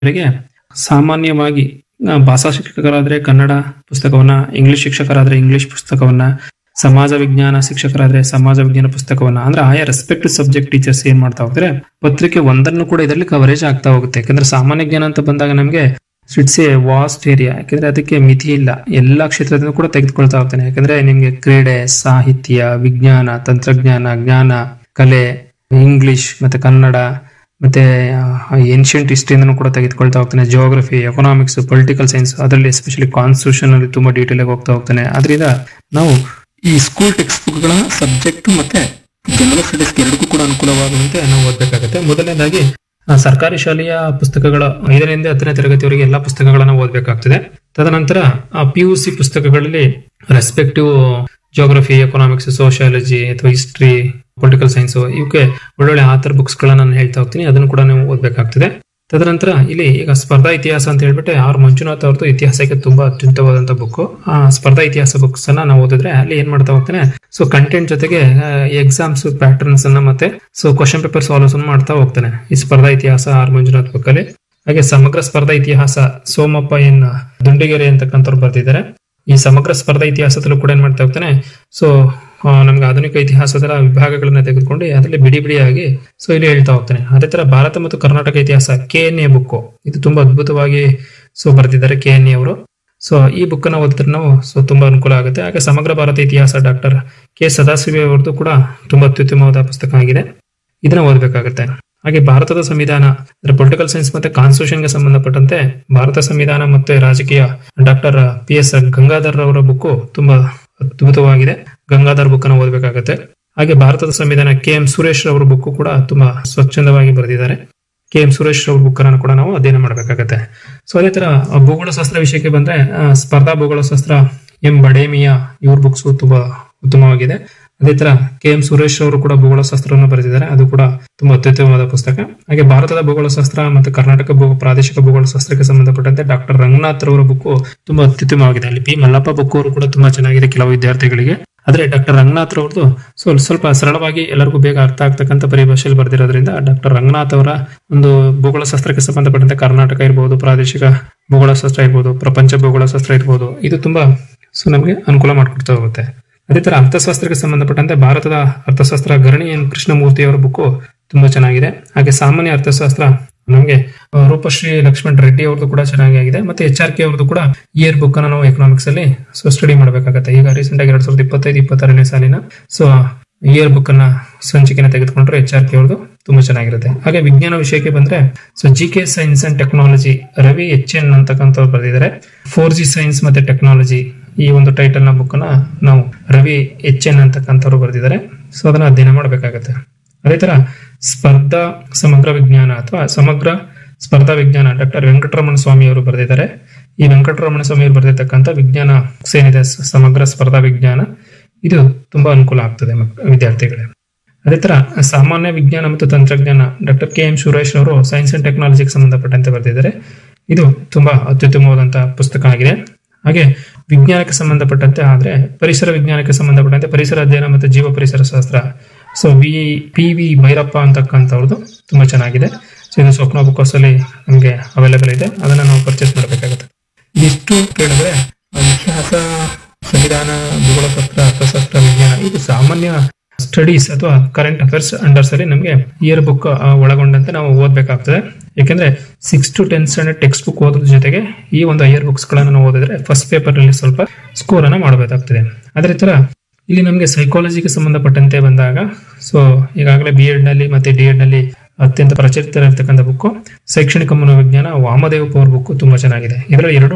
ಇವರಿಗೆ ಸಾಮಾನ್ಯವಾಗಿ ಆ, ಭಾಷಾ ಶಿಕ್ಷಕರಾದ್ರೆ ಕನ್ನಡ ಪುಸ್ತಕವನ್ನ ಇಂಗ್ಲಿಷ್ ಶಿಕ್ಷಕರಾದ್ರೆ ಇಂಗ್ಲಿಷ್ ಪುಸ್ತಕವನ್ನ ಸಮಾಜ ವಿಜ್ಞಾನ ಶಿಕ್ಷಕರಾದ್ರೆ ಸಮಾಜ ವಿಜ್ಞಾನ ಪುಸ್ತಕವನ್ನ ಅಂದ್ರೆ ಆಯಾ ರೆಸ್ಪೆಕ್ಟ್ ಸಬ್ಜೆಕ್ಟ್ ಟೀಚರ್ಸ್ ಏನ್ ಮಾಡ್ತಾ ಹೋಗ್ತಾರೆ ಪತ್ರಿಕೆ ಒಂದನ್ನು ಕೂಡ ಇದರಲ್ಲಿ ಕವರೇಜ್ ಆಗ್ತಾ ಹೋಗುತ್ತೆ ಯಾಕಂದ್ರೆ ಸಾಮಾನ್ಯ ಜ್ಞಾನ ಅಂತ ಬಂದಾಗ ನಮಗೆ ಇಟ್ಸ್ ಎ ವಾಸ್ಟ್ ಏರಿಯಾ ಯಾಕಂದ್ರೆ ಅದಕ್ಕೆ ಮಿತಿ ಇಲ್ಲ ಎಲ್ಲಾ ಕ್ಷೇತ್ರದಿಂದ ಕೂಡ ತೆಗೆದುಕೊಳ್ತಾ ಹೋಗ್ತಾನೆ ಯಾಕಂದ್ರೆ ನಿಮ್ಗೆ ಕ್ರೀಡೆ ಸಾಹಿತ್ಯ ವಿಜ್ಞಾನ ತಂತ್ರಜ್ಞಾನ ಜ್ಞಾನ ಕಲೆ ಇಂಗ್ಲಿಷ್ ಮತ್ತೆ ಕನ್ನಡ ಮತ್ತೆ ಏನ್ಷಿಯಂಟ್ ಹಿಸ್ಟ್ರಿಯಿಂದನೂ ಕೂಡ ತೆಗೆದುಕೊಳ್ತಾ ಹೋಗ್ತಾನೆ ಜಿಯೋಗ್ರಫಿ ಎಕನಾಮಿಕ್ಸ್ ಪೊಲಿಟಿಕಲ್ ಸೈನ್ಸ್ ಅದರಲ್ಲಿ ಎಸ್ಪೆಷಲಿ ಕಾನ್ಸ್ಟಿಟ್ಯೂಷನ್ ಅಲ್ಲಿ ತುಂಬಾ ಡೀಟೇಲ್ ಆಗಿ ಹೋಗ್ತಾ ಹೋಗ್ತಾನೆ ಅದರಿಂದ ನಾವು ಈ ಸ್ಕೂಲ್ ಟೆಕ್ಸ್ಟ್ ಬುಕ್ಗಳ ಸಬ್ಜೆಕ್ಟ್ ಮತ್ತೆ ಜನರಲ್ ಸ್ಟಡೀಸ್ ಎರಡಕ್ಕೂ ಕೂಡ ಅನುಕೂಲವಾಗುವಂತೆ ನಾವು ಓದಬೇಕಾಗುತ್ತೆ ಮೊದಲನೇದಾಗಿ ಆ, ಸರ್ಕಾರಿ ಶಾಲೆಯ ಪುಸ್ತಕಗಳ ಐದರಿಂದ ಹತ್ತನೇ ತರಗತಿವರೆಗೆ ಎಲ್ಲಾ ಪುಸ್ತಕಗಳನ್ನ ಓದಬೇಕಾಗ್ತದೆ ತದನಂತರ ಪಿ ಯು ಸಿ ಪುಸ್ತಕಗಳಲ್ಲಿ ರೆಸ್ಪೆಕ್ಟಿವ್ ಜಿಯೋಗ್ರಫಿ ಎಕನಾಮಿಕ್ಸ್ ಸೋಶಿಯಾಲಜಿ ಅಥವಾ ಹಿಸ್ಟ್ರಿ ಪೊಲಿಟಿಕಲ್ ಸೈನ್ಸ್ ಇವಕ್ಕೆ ಒಳ್ಳೊಳ್ಳೆ ಆಥರ್ ಬುಕ್ಸ್ ಗಳನ್ನ ನಾನು ಹೇಳ್ತಾ ಹೋಗ್ತೀನಿ ಅದನ್ನು ಕೂಡ ನೀವು ಓದಬೇಕಾಗ್ತದೆ ತದನಂತರ ಇಲ್ಲಿ ಈಗ ಸ್ಪರ್ಧಾ ಇತಿಹಾಸ ಅಂತ ಹೇಳ್ಬಿಟ್ಟು ಆರ್ ಮಂಜುನಾಥ್ ಅವ್ರದ್ದು ಇತಿಹಾಸಕ್ಕೆ ತುಂಬಾ ಅತ್ಯುತ್ತಮವಾದಂತ ಬುಕ್ ಆ ಸ್ಪರ್ಧಾ ಇತಿಹಾಸ ಬುಕ್ಸ್ ಅನ್ನ ನಾವು ಓದಿದ್ರೆ ಅಲ್ಲಿ ಏನ್ ಮಾಡ್ತಾ ಹೋಗ್ತಾನೆ ಸೊ ಕಂಟೆಂಟ್ ಜೊತೆಗೆ ಎಕ್ಸಾಮ್ಸ್ ಪ್ಯಾಟರ್ನ್ಸ್ ಅನ್ನ ಮತ್ತೆ ಸೊ ಕ್ವಶನ್ ಪೇಪರ್ ಸಾಲ್ವ್ಸ್ ಮಾಡ್ತಾ ಹೋಗ್ತಾನೆ ಈ ಸ್ಪರ್ಧಾ ಇತಿಹಾಸ ಆರ್ ಮಂಜುನಾಥ್ ಬುಕ್ ಅಲ್ಲಿ ಹಾಗೆ ಸಮಗ್ರ ಸ್ಪರ್ಧಾ ಇತಿಹಾಸ ಸೋಮಪ್ಪ ಎನ್ ದುಂಡಿಗೆರೆ ಅಂತಕ್ಕಂಥವ್ರು ಬರ್ತಿದ್ದಾರೆ ಈ ಸಮಗ್ರ ಸ್ಪರ್ಧಾ ಇತಿಹಾಸದಲ್ಲೂ ಕೂಡ ಏನ್ ಮಾಡ್ತಾ ಹೋಗ್ತಾನೆ ಸೊ ನಮ್ಗೆ ಆಧುನಿಕ ಇತಿಹಾಸದ ವಿಭಾಗಗಳನ್ನ ತೆಗೆದುಕೊಂಡು ಅದರಲ್ಲಿ ಬಿಡಿ ಬಿಡಿಯಾಗಿ ಸೊ ಇಲ್ಲಿ ಹೇಳ್ತಾ ಹೋಗ್ತಾನೆ ಅದೇ ತರ ಭಾರತ ಮತ್ತು ಕರ್ನಾಟಕ ಇತಿಹಾಸ ಕೆ ಎನ್ ಎ ಬುಕ್ ಇದು ತುಂಬಾ ಅದ್ಭುತವಾಗಿ ಸೊ ಬರೆದಿದ್ದಾರೆ ಕೆ ಎನ್ ಎ ಅವರು ಸೊ ಈ ಬುಕ್ ಅನ್ನ ಓದಿದ್ರೆ ನಾವು ಸೊ ತುಂಬಾ ಅನುಕೂಲ ಆಗುತ್ತೆ ಹಾಗೆ ಸಮಗ್ರ ಭಾರತ ಇತಿಹಾಸ ಡಾಕ್ಟರ್ ಕೆ ಸದಾಶಿವ ಅವರದ್ದು ಕೂಡ ತುಂಬಾ ಅತ್ಯುತ್ತಮವಾದ ಪುಸ್ತಕ ಆಗಿದೆ ಇದನ್ನ ಓದಬೇಕಾಗುತ್ತೆ ಹಾಗೆ ಭಾರತದ ಸಂವಿಧಾನ ಅಂದ್ರೆ ಪೊಲಿಟಿಕಲ್ ಸೈನ್ಸ್ ಮತ್ತೆ ಕಾನ್ಸ್ಟಿಟ್ಯೂಷನ್ ಗೆ ಸಂಬಂಧಪಟ್ಟಂತೆ ಭಾರತ ಸಂವಿಧಾನ ಮತ್ತೆ ರಾಜಕೀಯ ಡಾಕ್ಟರ್ ಪಿ ಎಸ್ ಗಂಗಾಧರ್ ಅವರ ಬುಕ್ ತುಂಬಾ ಅದ್ಭುತವಾಗಿದೆ ಗಂಗಾಧರ್ ಬುಕ್ ಅನ್ನು ಓದಬೇಕಾಗತ್ತೆ ಹಾಗೆ ಭಾರತದ ಸಂವಿಧಾನ ಕೆ ಎಂ ಸುರೇಶ್ ಅವರ ಬುಕ್ ಕೂಡ ತುಂಬಾ ಸ್ವಚ್ಛಂದವಾಗಿ ಬರೆದಿದ್ದಾರೆ ಕೆ ಎಂ ಸುರೇಶ್ ಅವ್ರ ಬುಕ್ ಅನ್ನು ಕೂಡ ನಾವು ಅಧ್ಯಯನ ಮಾಡಬೇಕಾಗತ್ತೆ ಸೊ ಅದೇ ತರ ಆ, ಭೂಗೋಳಶಾಸ್ತ್ರ ವಿಷಯಕ್ಕೆ ಬಂದ್ರೆ ಆ, ಸ್ಪರ್ಧಾ ಭೂಗೋಳಶಾಸ್ತ್ರ ಎಂ ಬಡೇಮಿಯಾ ಇವ್ರ ಬುಕ್ಸ್ ತುಂಬಾ ಉತ್ತಮವಾಗಿದೆ ಅದೇ ತರ ಕೆ ಎಂ ಸುರೇಶ್ ಅವರು ಕೂಡ ಭೂಗೋಳಶಾಸ್ತ್ರವನ್ನು ಬರೆದಿದ್ದಾರೆ ಅದು ಕೂಡ ತುಂಬಾ ಅತ್ಯುತ್ತಮವಾದ ಪುಸ್ತಕ ಹಾಗೆ ಭಾರತದ ಭೂಗೋಳಶಾಸ್ತ್ರ ಮತ್ತು ಕರ್ನಾಟಕ ಭೂ ಪ್ರಾದೇಶಿಕ ಭೂಗೋಳಶಾಸ್ತ್ರಕ್ಕೆ ಸಂಬಂಧಪಟ್ಟಂತೆ ಡಾಕ್ಟರ್ ರಂಗನಾಥ್ ಅವರ ಬುಕ್ ತುಂಬಾ ಅತ್ಯುತ್ತಮವಾಗಿದೆ ಅಲ್ಲಿ ಪಿ ಮಲ್ಲಪ್ಪ ಬುಕ್ ಅವರು ಕೂಡ ತುಂಬಾ ಚೆನ್ನಾಗಿದೆ ಕೆಲವು ವಿದ್ಯಾರ್ಥಿಗಳಿಗೆ ಆದ್ರೆ ಡಾಕ್ಟರ್ ರಂಗನಾಥ್ ಅವ್ರದ್ದು ಸ್ವಲ್ಪ ಸ್ವಲ್ಪ ಸರಳವಾಗಿ ಎಲ್ಲರಿಗೂ ಬೇಗ ಅರ್ಥ ಆಗ್ತಕ್ಕಂಥ ಪರಿಭಾಷೆಯಲ್ಲಿ ಬರೆದಿರೋದ್ರಿಂದ ಡಾಕ್ಟರ್ ರಂಗನಾಥ್ ಅವರ ಒಂದು ಭೂಗೋಳಶಾಸ್ತ್ರಕ್ಕೆ ಸಂಬಂಧಪಟ್ಟಂತೆ ಕರ್ನಾಟಕ ಇರ್ಬೋದು ಪ್ರಾದೇಶಿಕ ಭೂಗೋಳಶಾಸ್ತ್ರ ಇರ್ಬೋದು ಪ್ರಪಂಚ ಭೂಗೋಳಶಾಸ್ತ್ರ ಇರ್ಬೋದು ಇದು ತುಂಬಾ ಸೊ ನಮಗೆ ಅನುಕೂಲ ಮಾಡಿಕೊಡ್ತಾ ಹೋಗುತ್ತೆ ಅದೇ ತರ ಅರ್ಥಶಾಸ್ತ್ರಕ್ಕೆ ಸಂಬಂಧಪಟ್ಟಂತೆ ಭಾರತದ ಅರ್ಥಶಾಸ್ತ್ರ ಗರಣಿ ಎನ್ ಕೃಷ್ಣಮೂರ್ತಿ ಅವರ ಬುಕ್ ತುಂಬಾ ಚೆನ್ನಾಗಿದೆ ಹಾಗೆ ಸಾಮಾನ್ಯ ಅರ್ಥಶಾಸ್ತ್ರ ನಮಗೆ ಆ, ರೂಪಶ್ರೀ ಲಕ್ಷ್ಮಣ್ ರೆಡ್ಡಿ ಅವ್ರದ್ದು ಕೂಡ ಚೆನ್ನಾಗಿದೆ ಮತ್ತೆ ಎಚ್ ಆರ್ ಕೆ ಅವ್ರದ್ದು ಕೂಡ ಇಯರ್ ಬುಕ್ ಅನ್ನ ನಾವು ಎಕನಾಮಿಕ್ಸ್ ಅಲ್ಲಿ ಸೊ ಸ್ಟಡಿ ಮಾಡಬೇಕಾಗತ್ತೆ ಈಗ ರೀಸೆಂಟ್ ಆಗಿ ಎರಡ್ ಸಾವಿರದ ಇಪ್ಪತ್ತೈದು ಇಪ್ಪತ್ತಾರನೇ ಸಾಲಿನ ಸೊ ಇಯರ್ ಬುಕ್ ಅನ್ನ ಸಂಚಿಕೆನ ತೆಗೆದುಕೊಂಡ್ರೆ ಎಚ್ ಆರ್ ಕೆ ಅವ್ರದ್ದು ತುಂಬಾ ಚೆನ್ನಾಗಿರುತ್ತೆ ಹಾಗೆ ವಿಜ್ಞಾನ ವಿಷಯಕ್ಕೆ ಬಂದ್ರೆ so G K science and technology Ravi H N ಅಂತಕ್ಕಂಥವ್ರು ಬರೆದಿದ್ದಾರೆ ಫೋರ್ ಜಿ ಸೈನ್ಸ್ ಮತ್ತೆ ಟೆಕ್ನಾಲಜಿ ಈ ಒಂದು ಟೈಟಲ್ ನ ಬುಕ್ ನ ನಾವು ರವಿ ಎಚ್ ಎನ್ ಅಂತಕ್ಕಂಥವ್ರು ಬರೆದಿದ್ದಾರೆ ಸೊ ಅದನ್ನ ಅಧ್ಯಯನ ಮಾಡಬೇಕಾಗತ್ತೆ ಅದೇ ತರ ಸ್ಪರ್ಧಾ ಸಮಗ್ರ ವಿಜ್ಞಾನ ಅಥವಾ ಸಮಗ್ರ ಸ್ಪರ್ಧಾ ವಿಜ್ಞಾನ ಡಾಕ್ಟರ್ ವೆಂಕಟರಮಣ ಸ್ವಾಮಿ ಅವರು ಬರೆದಿದ್ದಾರೆ ಈ ವೆಂಕಟರಮಣ ಸ್ವಾಮಿ ಅವರು ಬರೆದಿರ್ತಕ್ಕಂಥ ವಿಜ್ಞಾನ books ಏನಿದೆ ಸ- ಸಮಗ್ರ ಸ್ಪರ್ಧಾ ವಿಜ್ಞಾನ ಇದು ತುಂಬಾ ಅನುಕೂಲ ಆಗ್ತದೆ ಮಕ್- ವಿದ್ಯಾರ್ಥಿಗಳಿಗೆ ಅದೇ ತರ ಸಾಮಾನ್ಯ ವಿಜ್ಞಾನ ಮತ್ತು ತಂತ್ರಜ್ಞಾನ ಡಾಕ್ಟರ್ ಕೆ ಎಂ ಸುರೇಶ್ ಅವರು ಸೈನ್ಸ್ ಅಂಡ್ ಟೆಕ್ನಾಲಜಿಗೆ ಸಂಬಂಧಪಟ್ಟಂತೆ ಬರೆದಿದ್ದಾರೆ ಇದು ತುಂಬಾ ಅತ್ಯುತ್ತಮವಾದಂತಹ ಪುಸ್ತಕ ಆಗಿದೆ ಹಾಗೆ ವಿಜ್ಞಾನಕ್ಕೆ ಸಂಬಂಧಪಟ್ಟಂತೆ ಆದ್ರೆ ಪರಿಸರ ವಿಜ್ಞಾನಕ್ಕೆ ಸಂಬಂಧಪಟ್ಟಂತೆ ಪರಿಸರ ಅಧ್ಯಯನ ಮತ್ತು ಜೀವ ಪರಿಸರ ಶಾಸ್ತ್ರ so V P V Bhyrappa ಅಂತಕ್ಕಂಥವ್ರದ್ದು ತುಂಬಾ ಚೆನ್ನಾಗಿದೆ ಸೊ ಇದು ಸ್ವಪ್ನ ಬುಕ್ ಹೌಸ್ ಅಲ್ಲಿ ನಮಗೆ ಅವೈಲೇಬಲ್ ಇದೆ ಅದನ್ನ ನಾವು ಪರ್ಚೇಸ್ ಮಾಡಬೇಕಾಗುತ್ತೆ ಇದಿಷ್ಟು ಕೇಳಿದ್ರೆ ಇತಿಹಾಸ ಸಂವಿಧಾನ ಭೂಗೋಳಶಾಸ್ತ್ರ ಅರ್ಥಶಾಸ್ತ್ರ ವಿಜ್ಞಾನ ಇದು ಸಾಮಾನ್ಯ ಸ್ಟಡೀಸ್ ಅಥವಾ ಕರೆಂಟ್ ಅಫೇರ್ಸ್ ಅಂಡರ್ಸ್ ಅಲ್ಲಿ ನಮಗೆ ಇಯರ್ ಬುಕ್ ಒಳಗೊಂಡಂತೆ ನಾವು ಓದಬೇಕಾಗ್ತದೆ ಯಾಕೆಂದ್ರೆ six to ten standard text book ಓದೋದ್ರ ಜೊತೆಗೆ ಈ ಒಂದು ಇಯರ್ ಬುಕ್ಸ್ ಗಳನ್ನ ನಾವು ಓದಿದ್ರೆ ಫಸ್ಟ್ ಪೇಪರ್ ಅಲ್ಲಿ ಸ್ವಲ್ಪ ಸ್ಕೋರ್ ಅನ್ನ ಮಾಡಬೇಕಾಗ್ತದೆ ಅದೇ ತರ ಇಲ್ಲಿ ನಮಗೆ ಸೈಕಾಲಜಿಗೆ ಸಂಬಂಧಪಟ್ಟಂತೆ ಬಂದಾಗ ಸೊ ಈಗಾಗಲೇ ಬಿ ಎಡ್ ನಲ್ಲಿ ಮತ್ತೆ ಡಿ ಎಡ್ ನಲ್ಲಿ ಅತ್ಯಂತ ಪ್ರಚಲಿತರಿರ್ತಕ್ಕಂಥ ಬುಕ್ ಶೈಕ್ಷಣಿಕ ಮನೋವಿಜ್ಞಾನ ವಾಮದೇವ್ ಅವ್ರ ಬುಕ್ ತುಂಬಾ ಚೆನ್ನಾಗಿದೆ ಇದರಲ್ಲಿ ಎರಡು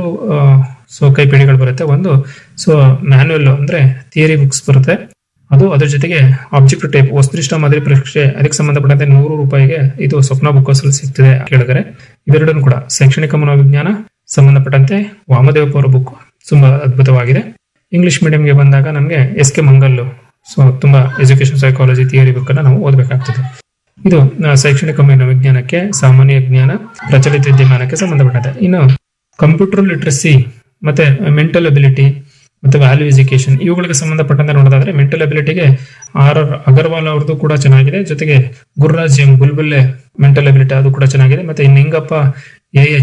ಸೊ ಕೈಪಿಡಿಗಳು ಬರುತ್ತೆ ಒಂದು ಸೊ ಮ್ಯಾನ್ಯುಯಲ್ ಅಂದ್ರೆ ಥಿಯರಿ ಬುಕ್ಸ್ ಬರುತ್ತೆ ಅದು ಅದ್ರ ಜೊತೆಗೆ ಆಬ್ಜೆಕ್ಟ್ ಟೈಪ್ ವಸ್ತುನಿಷ್ಠ ಮಾದರಿ ಪರೀಕ್ಷೆ ಅದಕ್ಕೆ ಸಂಬಂಧಪಟ್ಟಂತೆ ನೂರು ರೂಪಾಯಿಗೆ ಇದು ಸ್ವಪ್ನ ಬುಕ್ ಅಲ್ಲಿ ಸಿಗ್ತದೆ ಕೇಳಿದರೆ ಇವೆರಡನ್ನು ಕೂಡ ಶೈಕ್ಷಣಿಕ ಮನೋವಿಜ್ಞಾನ ಸಂಬಂಧಪಟ್ಟಂತೆ ವಾಮದೇವ್ ಅವರ ಬುಕ್ ತುಂಬಾ ಅದ್ಭುತವಾಗಿದೆ ಇಂಗ್ಲಿಷ್ ಮೀಡಿಯಂಗೆ ಬಂದಾಗ ನಮಗೆ ಎಸ್ ಕೆ ಮಂಗಲ್ಲು ಸೊ ತುಂಬಾ ಎಜುಕೇಶನ್ ಸೈಕಾಲಜಿ ಥಿಯರಿ ಬುಕ್ ಅನ್ನ ನಾವು ಓದಬೇಕಾಗ್ತದೆ ಇದು ಆ, ಶೈಕ್ಷಣಿಕ ಮನೋವಿಜ್ಞಾನಕ್ಕೆ ಸಾಮಾನ್ಯ ಜ್ಞಾನ ಪ್ರಚಲಿತ ವಿದ್ಯಮಾನಕ್ಕೆ ಸಂಬಂಧಪಟ್ಟಂತೆ ಇನ್ನು ಕಂಪ್ಯೂಟರ್ ಲಿಟ್ರಸಿ ಮತ್ತೆ ಮೆಂಟಲ್ ಅಬಿಲಿಟಿ ಮತ್ತು ವ್ಯಾಲ್ಯೂ ಎಜುಕೇಶನ್ ಇವುಗಳಿಗೆ ಸಂಬಂಧಪಟ್ಟಂತೆ ನೋಡೋದಾದ್ರೆ ಮೆಂಟಲ್ ಅಬಿಲಿಟಿಗೆ ಆರ್ ಆರ್ ಅಗರ್ವಾಲ್ ಅವ್ರದ್ದು ಕೂಡ ಚೆನ್ನಾಗಿದೆ ಜೊತೆಗೆ ಗುರುರಾಜ್ ಎಂ ಬುಲ್ಬುಲ್ಲೆ ಮೆಂಟಲ್ ಅಬಿಲಿಟಿ ಅದು ಕೂಡ ಚೆನ್ನಾಗಿದೆ ಮತ್ತೆ ನಿಂಗಪ್ಪ ಎ